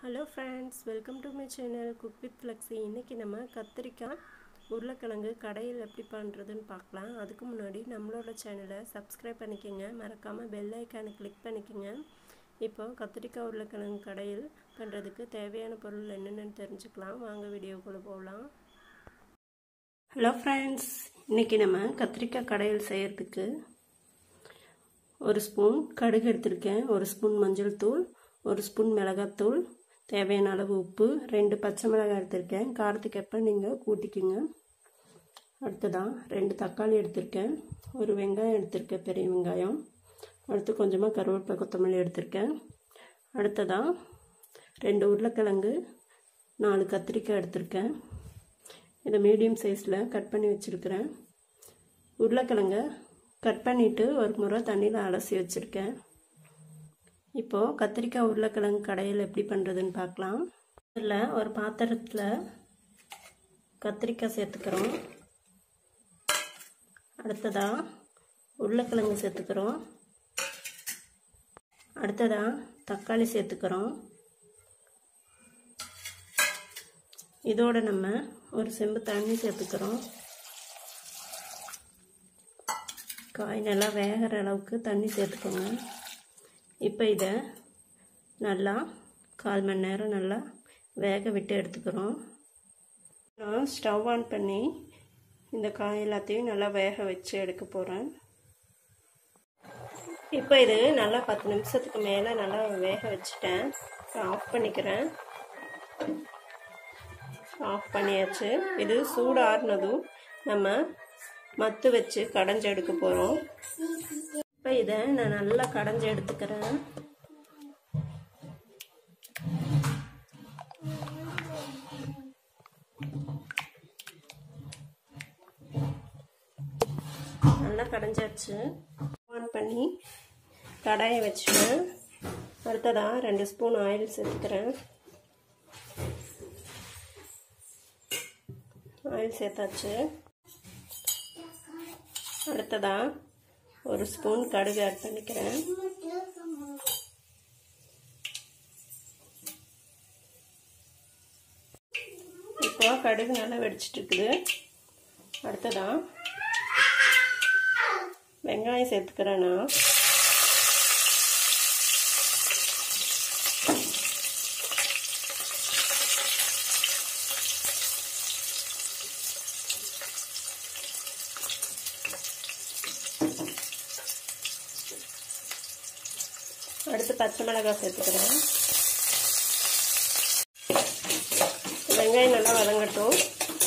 hello friends welcome to my channel cook with Flexy இன்றைக்கி நம்ம கத்திரிக்காய் உருளைக்கிழங்கு கடையில் எப்படி பண்ணுறதுன்னு பார்க்கலாம் அதுக்கு முன்னாடி நம்மளோட சேனலை சப்ஸ்கிரைப் பண்ணிக்கோங்க மறக்காமல் பெல் ஐக்கானை கிளிக் பண்ணிக்கோங்க இப்போ கத்திரிக்காய் உருளைக்கிழங்கு கடையில் பண்ணுறதுக்கு தேவையான பொருள் என்னென்னு தெரிஞ்சுக்கலாம் வாங்க வீடியோக்குள்ளே போகலாம் ஹலோ ஃப்ரெண்ட்ஸ் இன்றைக்கி நம்ம கத்திரிக்காய் கடையில் செய்கிறதுக்கு ஒரு ஸ்பூன் கடுகு எடுத்திருக்கேன் ஒரு ஸ்பூன் மஞ்சள் தூள் ஒரு ஸ்பூன் மிளகாத்தூள் தேவையான அளவு உப்பு ரெண்டு பச்சை மிளகாய் எடுத்திருக்கேன் காரத்துக்கு எப்போ நீங்கள் கூட்டிக்குங்க அடுத்ததான் ரெண்டு தக்காளி எடுத்திருக்கேன் ஒரு வெங்காயம் எடுத்திருக்கேன் பெரிய வெங்காயம் அடுத்து கொஞ்சமாக கருவேப்பிலை கொத்தமல்லி எடுத்திருக்கேன் அடுத்ததாக ரெண்டு உருளைக்கிழங்கு நாலு கத்திரிக்காய் எடுத்திருக்கேன் இதை மீடியம் சைஸில் கட் பண்ணி வச்சுருக்கிறேன் உருளைக்கிழங்க கட் பண்ணிவிட்டு ஒரு முறை தண்ணியில் அலசி வச்சுருக்கேன் இப்போது கத்திரிக்காய் உருளைக்கிழங்கு கடையில் எப்படி பண்ணுறதுன்னு பார்க்கலாம் இதில் ஒரு பாத்திரத்தில் கத்திரிக்காய் சேர்த்துக்கிறோம் அடுத்ததாக உருளைக்கிழங்கு சேர்த்துக்கிறோம் அடுத்ததாக தக்காளி சேர்த்துக்கிறோம் இதோட நம்ம ஒரு செம்பு தண்ணி சேர்த்துக்கிறோம் காய் நல்லா வேகிற அளவுக்கு தண்ணி சேர்த்துக்கோங்க இப்போ இதை நல்லா கால் மணி நேரம் நல்லா வேக விட்டு எடுத்துக்கிறோம் நான் ஸ்டவ் ஆன் பண்ணி இந்த காய் எல்லாத்தையும் நல்லா வேக வச்சு எடுக்க போகிறேன் இப்போ இது நல்லா பத்து நிமிஷத்துக்கு மேலே நல்லா வேக வச்சுட்டேன் ஆஃப் பண்ணிக்கிறேன் ஆஃப் பண்ணியாச்சு இது சூடு ஆறுனதும் நம்ம மத்து வச்சு கடைஞ்சி எடுக்க போகிறோம் இப்போ இதை நான் நல்லா கடைஞ்சி எடுத்துக்கிறேன் நல்லா கடைஞ்சாச்சு ஆன் பண்ணி கடாயை வச்சுட்டேன் அடுத்ததாக ரெண்டு ஸ்பூன் ஆயில் சேர்த்துக்கிறேன் ஆயில் சேர்த்தாச்சு அடுத்ததாக ஒரு ஸ்பூன் கடுகு ஆட் பண்ணிக்கிறேன் இப்போ கடுகு நல்லா வெடிச்சிட்டு இருக்குது அடுத்ததான் வெங்காயம் சேர்த்துக்கிறேன் நான் அடுத்து பச்சை மிளகாய் சேர்த்துக்கிறேன் வெங்காயம் நல்லா வதங்கட்டும்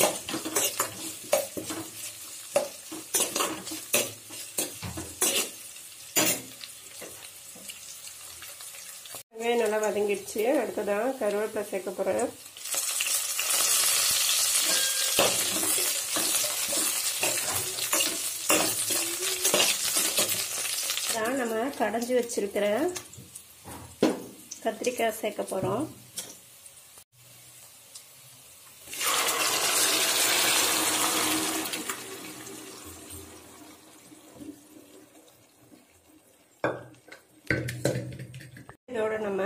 வெங்காயம் நல்லா வதங்கிடுச்சு அடுத்ததான் கருவேப்பிலை சேர்க்க போகிறேன் தான் நம்ம கடைஞ்சி வச்சிருக்கிற கத்திரிக்காய் சேர்க்க போகிறோம் இதோட நம்ம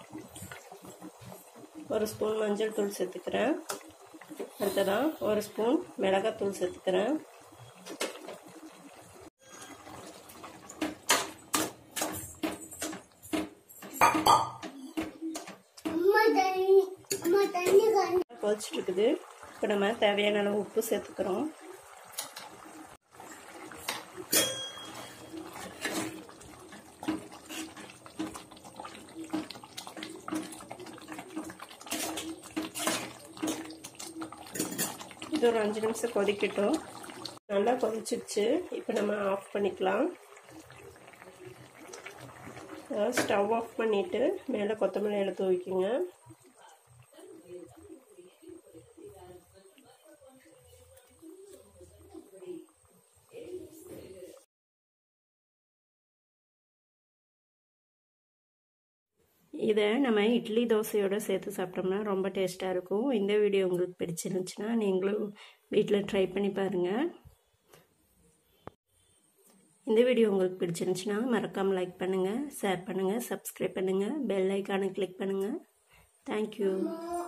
ஒரு ஸ்பூன் மஞ்சள் தூள் சேர்த்துக்கிறேன் அடுத்ததான் ஒரு ஸ்பூன் மிளகாய் தூள் சேர்த்துக்கிறேன் கொதிச்சுட்டு இருக்குது இப்போ நம்ம தேவையான அளவு உப்பு சேர்த்துக்கிறோம் இது ஒரு அஞ்சு நிமிஷம் கொதிக்கட்டும் நல்லா கொதிச்சிருச்சு இப்போ நம்ம ஆஃப் பண்ணிக்கலாம் ஸ்டவ் ஆஃப் பண்ணிவிட்டு மேலே கொத்தமல்லி இலை தூவிக்குங்க இதை நம்ம இட்லி தோசையோடு சேர்த்து சாப்பிட்டோம்னா ரொம்ப டேஸ்ட்டாக இருக்கும் இந்த வீடியோ உங்களுக்கு பிடிச்சிருந்துச்சுன்னா நீங்களும் வீட்டில் ட்ரை பண்ணி பாருங்கள் இந்த வீடியோ உங்களுக்கு பிடிச்சிருந்துச்சுன்னா மறக்காமல் லைக் பண்ணுங்கள் ஷேர் பண்ணுங்கள் சப்ஸ்கிரைப் பண்ணுங்கள் பெல் ஐக்கானை கிளிக் பண்ணுங்கள் தேங்க்யூ